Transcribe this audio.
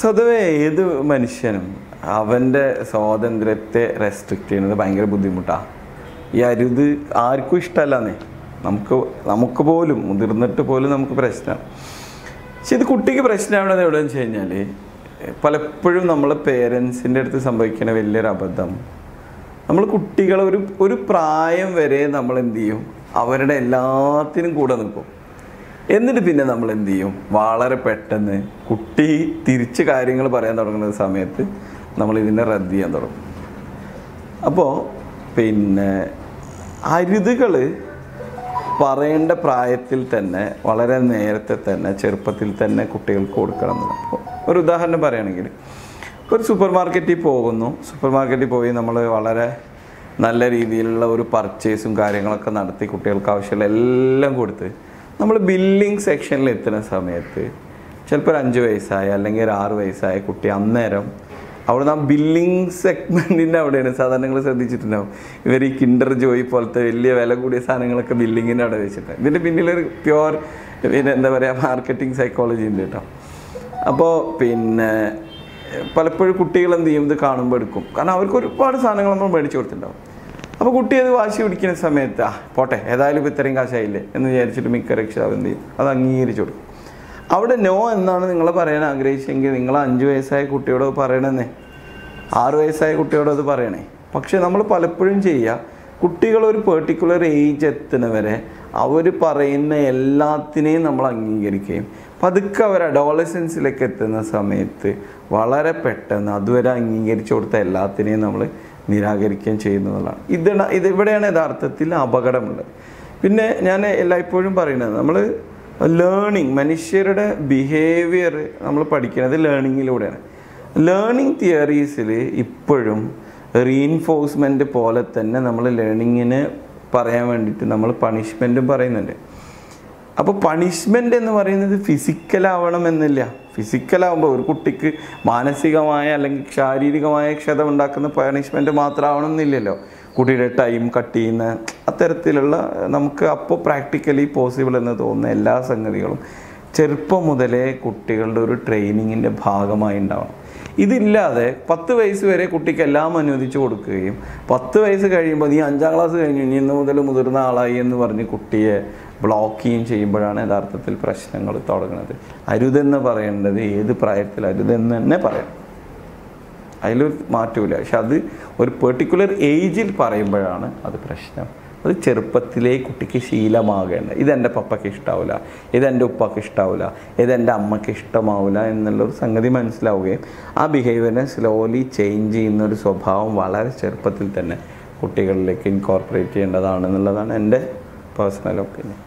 സ്വതവേ ഏത് മനുഷ്യനും അവൻ്റെ സ്വാതന്ത്ര്യത്തെ റെസ്ട്രിക്റ്റ് ചെയ്യുന്നത് ഭയങ്കര ബുദ്ധിമുട്ടാണ് ഈ അരുത് ആർക്കും ഇഷ്ടമല്ലെന്നേ നമുക്ക് നമുക്ക് പോലും മുതിർന്നിട്ട് പോലും നമുക്ക് പ്രശ്നമാണ് പക്ഷെ ഇത് കുട്ടിക്ക് പ്രശ്നമാണെന്ന് എവിടെയെന്ന് വെച്ച് കഴിഞ്ഞാൽ പലപ്പോഴും നമ്മൾ പേരൻസിൻ്റെ അടുത്ത് സംഭവിക്കുന്ന വലിയൊരു അബദ്ധം നമ്മൾ കുട്ടികളെ ഒരു ഒരു പ്രായം വരെ നമ്മൾ എന്ത് ചെയ്യും അവരുടെ എല്ലാത്തിനും കൂടെ നിൽക്കും എന്നിട്ട് പിന്നെ നമ്മൾ എന്ത് ചെയ്യും വളരെ പെട്ടെന്ന് കുട്ടി തിരിച്ച് കാര്യങ്ങൾ പറയാൻ തുടങ്ങുന്ന സമയത്ത് നമ്മൾ ഇതിനെ റദ്ദ് ചെയ്യാൻ തുടങ്ങും അപ്പോൾ പിന്നെ അരുതുകൾ പറയേണ്ട പ്രായത്തിൽ തന്നെ വളരെ നേരത്തെ തന്നെ ചെറുപ്പത്തിൽ തന്നെ കുട്ടികൾക്ക് കൊടുക്കണം എന്നുള്ളത് അപ്പോൾ ഒരു ഉദാഹരണം പറയുകയാണെങ്കിൽ ഒരു സൂപ്പർ മാർക്കറ്റിൽ പോകുന്നു സൂപ്പർ മാർക്കറ്റിൽ പോയി നമ്മൾ വളരെ നല്ല രീതിയിലുള്ള ഒരു പർച്ചേസും കാര്യങ്ങളൊക്കെ നടത്തി കുട്ടികൾക്ക് ആവശ്യമുള്ള എല്ലാം കൊടുത്ത് നമ്മൾ ബില്ലിംഗ് സെക്ഷനിൽ എത്തുന്ന സമയത്ത് ചിലപ്പോൾ ഒരു അഞ്ച് വയസ്സായ അല്ലെങ്കിൽ ഒരു ആറ് വയസ്സായ കുട്ടി അന്നേരം അവിടുന്ന് ആ ബില്ലിംഗ് സെഗ്മെൻറ്റിൻ്റെ അവിടെയാണ് സാധാരണ നിങ്ങൾ ശ്രദ്ധിച്ചിട്ടുണ്ടാവും ഇവർ ഈ കിൻഡർ ജോയി പോലത്തെ വലിയ വില കൂടിയ സാധനങ്ങളൊക്കെ ബില്ലിങ്ങിൻ്റെ അവിടെ വെച്ചിട്ടുണ്ട് ഇതിൻ്റെ പിന്നിലൊരു പ്യുവർ പിന്നെ എന്താ പറയുക മാർക്കറ്റിംഗ് സൈക്കോളജി ഉണ്ട് കേട്ടോ അപ്പോൾ പിന്നെ പലപ്പോഴും കുട്ടികൾ എന്ത് ചെയ്യും ഇത് കാണുമ്പോൾ എടുക്കും കാരണം അവർക്ക് ഒരുപാട് സാധനങ്ങൾ നമ്മൾ മേടിച്ചു കൊടുത്തിട്ടുണ്ടാവും അപ്പോൾ കുട്ടി അത് വാശി പിടിക്കുന്ന സമയത്ത് ആ പോട്ടെ ഏതായാലും ഇപ്പോൾ ഇത്രയും കാശായില്ലേ എന്ന് വിചാരിച്ചിട്ട് മിക്ക രക്ഷിതാവ് എന്ത് ചെയ്യും അത് അംഗീകരിച്ചു കൊടുക്കും അവിടെ നോ എന്നാണ് നിങ്ങൾ പറയാൻ ആഗ്രഹിച്ചെങ്കിൽ നിങ്ങൾ അഞ്ച് വയസ്സായ കുട്ടിയോട് പറയണമെന്നേ ആറ് വയസ്സായ കുട്ടിയോട് അത് പറയണേ പക്ഷെ നമ്മൾ പലപ്പോഴും ചെയ്യുക കുട്ടികൾ ഒരു പെർട്ടിക്കുലർ ഏജ് എത്തുന്നവരെ അവർ പറയുന്ന എല്ലാത്തിനെയും നമ്മൾ അംഗീകരിക്കുകയും പതുക്കെ അവർ അഡോളസൻസിലേക്ക് എത്തുന്ന സമയത്ത് വളരെ പെട്ടെന്ന് അതുവരെ അംഗീകരിച്ചു കൊടുത്ത എല്ലാത്തിനെയും നമ്മൾ നിരാകരിക്കുകയും ചെയ്യുന്നതാണ് ഇതാണ് ഇത് ഇവിടെയാണ് യഥാർത്ഥത്തിൽ അപകടമുള്ളത് പിന്നെ ഞാൻ എല്ലായ്പ്പോഴും പറയുന്നത് നമ്മൾ ലേണിംഗ് മനുഷ്യരുടെ ബിഹേവിയർ നമ്മൾ പഠിക്കുന്നത് ലേണിങ്ങിലൂടെയാണ് ലേണിംഗ് തിയറീസിൽ ഇപ്പോഴും റീഇൻഫോഴ്സ്മെൻ്റ് പോലെ തന്നെ നമ്മൾ ലേണിങ്ങിന് പറയാൻ വേണ്ടിയിട്ട് നമ്മൾ പണിഷ്മെൻറ്റും പറയുന്നുണ്ട് അപ്പോൾ പണിഷ്മെൻ്റ് എന്ന് പറയുന്നത് ഫിസിക്കലാവണം എന്നില്ല ഫിസിക്കലാവുമ്പോൾ ഒരു കുട്ടിക്ക് മാനസികമായ അല്ലെങ്കിൽ ശാരീരികമായ ക്ഷത ഉണ്ടാക്കുന്ന പണിഷ്മെൻറ്റ് മാത്രമാവണം എന്നില്ലല്ലോ കുട്ടിയുടെ ടൈം കട്ട് ചെയ്യുന്ന അത്തരത്തിലുള്ള നമുക്ക് അപ്പോൾ പ്രാക്ടിക്കലി പോസിബിൾ എന്ന് തോന്നുന്ന എല്ലാ സംഗതികളും ചെറുപ്പം മുതലേ കുട്ടികളുടെ ഒരു ട്രെയിനിങ്ങിൻ്റെ ഭാഗമായി ഉണ്ടാവണം ഇതില്ലാതെ പത്ത് വയസ്സ് വരെ കുട്ടിക്ക് എല്ലാം അനുവദിച്ചു കൊടുക്കുകയും പത്ത് വയസ്സ് കഴിയുമ്പോൾ നീ അഞ്ചാം ക്ലാസ് കഴിഞ്ഞു ഇനി ഇന്ന് മുതൽ മുതിർന്ന ആളായി എന്ന് പറഞ്ഞ് കുട്ടിയെ ബ്ലോക്ക് ചെയ്യുകയും ചെയ്യുമ്പോഴാണ് യഥാർത്ഥത്തിൽ പ്രശ്നങ്ങൾ തുടങ്ങുന്നത് അരുതെന്ന് പറയേണ്ടത് ഏത് പ്രായത്തിൽ അരുതെന്ന് തന്നെ പറയാം അതിലൊരു മാറ്റമില്ല പക്ഷെ അത് ഒരു പെർട്ടിക്കുലർ ഏജിൽ പറയുമ്പോഴാണ് അത് പ്രശ്നം അത് ചെറുപ്പത്തിലേ കുട്ടിക്ക് ശീലമാകേണ്ട ഇതെൻ്റെ പപ്പയ്ക്ക് ഇഷ്ടാവില്ല ഇതെൻ്റെ ഉപ്പയ്ക്ക് ഇഷ്ടാവില്ല ഇതെൻ്റെ അമ്മയ്ക്ക് ഇഷ്ടമാവില്ല എന്നുള്ളൊരു സംഗതി മനസ്സിലാവുകയും ആ ബിഹേവിയറിനെ സ്ലോലി ചേഞ്ച് ചെയ്യുന്ന ഒരു സ്വഭാവം വളരെ ചെറുപ്പത്തിൽ തന്നെ കുട്ടികളിലേക്ക് ഇൻകോർപ്പറേറ്റ് ചെയ്യേണ്ടതാണെന്നുള്ളതാണ് എൻ്റെ പേഴ്സണൽ ഒപ്പീനിയൻ